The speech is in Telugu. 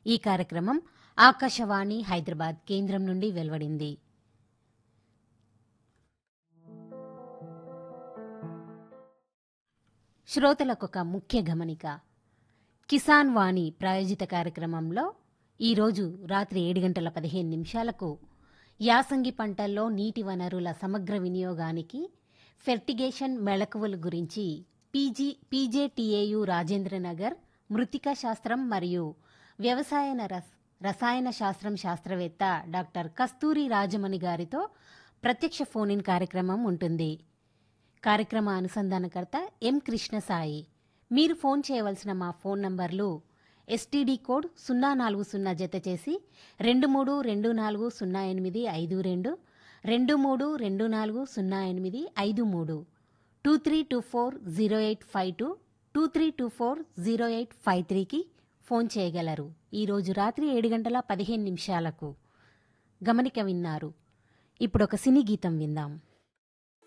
ఈ కార్యక్రమం ఆకాశవాణి హైదరాబాద్ కేంద్రం నుండి వెలువడింది శ్రోతలకు ఒక ముఖ్య గమనిక కిసాన్ వాణి ప్రాయోజిత కార్యక్రమంలో ఈరోజు రాత్రి ఏడు గంటల పదిహేను నిమిషాలకు యాసంగి పంటల్లో నీటి వనరుల సమగ్ర వినియోగానికి ఫెర్టిగేషన్ మెళకువల గురించి పీజీ పీజేటీఏయు రాజేంద్రనగర్ మృతికా శాస్త్రం మరియు వ్యవసాయ రస్ రసాయన శాస్త్రం శాస్త్రవేత్త డాక్టర్ కస్తూరి రాజమణి గారితో ప్రత్యక్ష ఫోన్ ఇన్ కార్యక్రమం ఉంటుంది కార్యక్రమ అనుసంధానకర్త ఎం కృష్ణసాయి మీరు ఫోన్ చేయవలసిన మా ఫోన్ నంబర్లు ఎస్టీడీ కోడ్ సున్నా నాలుగు సున్నా జత చేసి రెండు మూడు రెండు నాలుగు సున్నా ఎనిమిది ఐదు రెండు రెండు మూడు రెండు నాలుగు సున్నా ఎనిమిది ఐదు మూడు two three two four zero eight five two two three two four zero eight five త్రీకి ఫోన్ చేయగలరు ఈరోజు రాత్రి ఏడు గంటల పదిహేను నిమిషాలకు గమనిక విన్నారు ఇప్పుడు ఒక సినీ గీతం విందాం